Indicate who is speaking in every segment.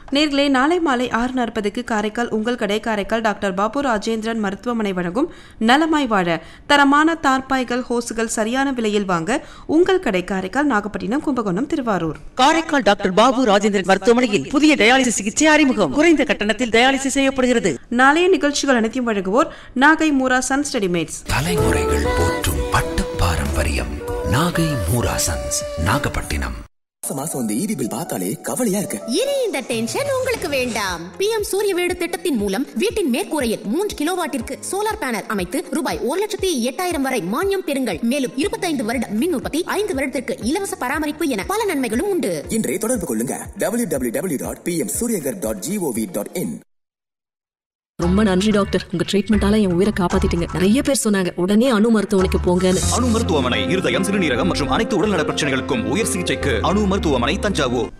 Speaker 1: நேர்களே நாளை மாலை ஆறு நாற்பதுக்கு காரைக்கால் உங்கள் கடை காரைக்கால் டாக்டர் பாபு ராஜேந்திரன் மருத்துவமனை வழங்கும் நலமாய் வாழ தரமான தார்பாய்கள் ஹோசுகள் சரியான விலையில் வாங்க உங்கள் கடை காரைக்கால் நாகப்பட்டினம் கும்பகோணம் திருவாரூர்
Speaker 2: காரைக்கால் டாக்டர் பாபு ராஜேந்திரன் மருத்துவமனையில் புதிய டயாலிசிஸ் சிகிச்சை அறிமுகம் குறைந்த கட்டணத்தில் டயாலிசிஸ் செய்யப்படுகிறது
Speaker 1: நாளைய நிகழ்ச்சிகள் அனைத்தையும் வழங்குவோர் நாகை மூரா சன்ஸ் ரெடிமேட்ஸ்
Speaker 3: தலைமுறைகள் போற்றும் பட்டு பாரம்பரியம் நாகை மூராசன்ஸ் நாகப்பட்டினம்
Speaker 4: மாசம் மாசம் இந்த ஈபி பில் பார்த்தாலே கவலையா இருக்கு
Speaker 5: இனி இந்த டென்ஷன் உங்களுக்கு வேண்டாம் பிஎம் சூரிய வீடு திட்டத்தின் மூலம் வீட்டின் மேற்கூரையில் மூன்று கிலோவாட்டிற்கு சோலார் பேனல் அமைத்து ரூபாய் ஒரு லட்சத்தி எட்டாயிரம் வரை மானியம் பெறுங்கள் மேலும் இருபத்தைந்து வருட மின் உற்பத்தி ஐந்து வருடத்திற்கு இலவச பராமரிப்பு என பல நன்மைகளும் உண்டு
Speaker 4: இன்றே தொடர்பு கொள்ளுங்க W W W dot P M Suryaghar dot G O V dot in
Speaker 6: ரொம்ப நன்றி டாக்டர் உங்க ட்ரீட்மெண்டால என் உயிரை காப்பாத்திட்டீங்க நிறைய பேர் சொன்னாங்க உடனே அணு மருத்துவமனைக்கு போங்கன்னு
Speaker 7: அணு மருத்துவமனை இருதயம் சிறுநீரகம் மற்றும் அனைத்து உடல்நல பிரச்சனைகளுக்கும் உயர் சிகிச்சைக்கு அணு மருத்துவமனை தஞ்சாவூர்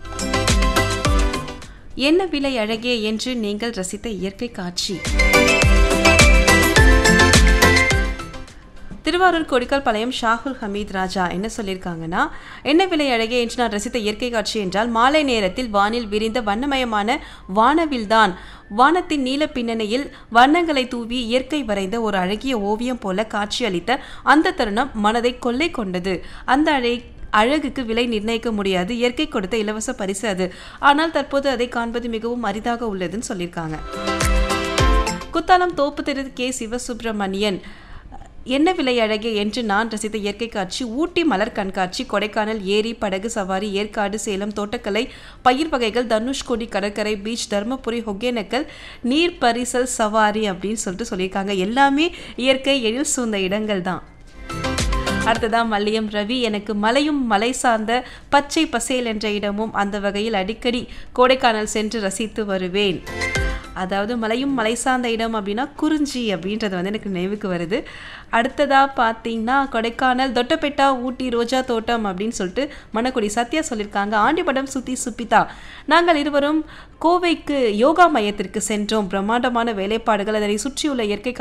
Speaker 1: என்ன விலை அழகே என்று நீங்கள் ரசித்த இயற்கை காட்சி திருவாரூர் கொடிக்கல் பாளையம் ஷாகுல் ஹமீத் ராஜா என்ன சொல்லியிருக்காங்கன்னா என்ன விலை அழகே என்று நான் ரசித்த இயற்கை காட்சி என்றால் மாலை நேரத்தில் வானில் விரிந்த வண்ணமயமான வானவில்தான் வானத்தின் நீல பின்னணியில் வண்ணங்களை தூவி இயற்கை வரைந்த ஒரு அழகிய ஓவியம் போல காட்சியளித்த அந்த தருணம் மனதை கொள்ளை கொண்டது அந்த அழை அழகுக்கு விலை நிர்ணயிக்க முடியாது இயற்கை கொடுத்த இலவச பரிசு அது ஆனால் தற்போது அதை காண்பது மிகவும் அரிதாக உள்ளதுன்னு சொல்லியிருக்காங்க குத்தாலம் தோப்பு தெரு கே சிவசுப்பிரமணியன் என்ன விலை அழகே என்று நான் ரசித்த இயற்கை காட்சி ஊட்டி மலர் கண்காட்சி கொடைக்கானல் ஏரி படகு சவாரி ஏற்காடு சேலம் தோட்டக்கலை பயிர் வகைகள் தனுஷ்கோடி கடற்கரை பீச் தருமபுரி ஒகேனக்கல் நீர் பரிசல் சவாரி அப்படின்னு சொல்லிட்டு சொல்லியிருக்காங்க எல்லாமே இயற்கை எழில் சூழ்ந்த இடங்கள் தான் அடுத்ததா மல்லியம் ரவி எனக்கு மலையும் மலை சார்ந்த பச்சை பசேல் என்ற இடமும் அந்த வகையில் அடிக்கடி கோடைக்கானல் சென்று ரசித்து வருவேன் அதாவது மலையும் மலை சார்ந்த இடம் அப்படின்னா குறிஞ்சி அப்படின்றது வந்து எனக்கு நினைவுக்கு வருது அடுத்ததாக பார்த்தீங்கன்னா கொடைக்கானல் தொட்டபெட்டா ஊட்டி ரோஜா தோட்டம் அப்படின்னு சொல்லிட்டு மணக்குடி சத்யா சொல்லியிருக்காங்க ஆண்டிப்படம் சுத்தி சுப்பிதா நாங்கள் இருவரும் கோவைக்கு யோகா மையத்திற்கு சென்றோம் பிரம்மாண்டமான வேலைப்பாடுகள் அதனை சுற்றியுள்ள இயற்கை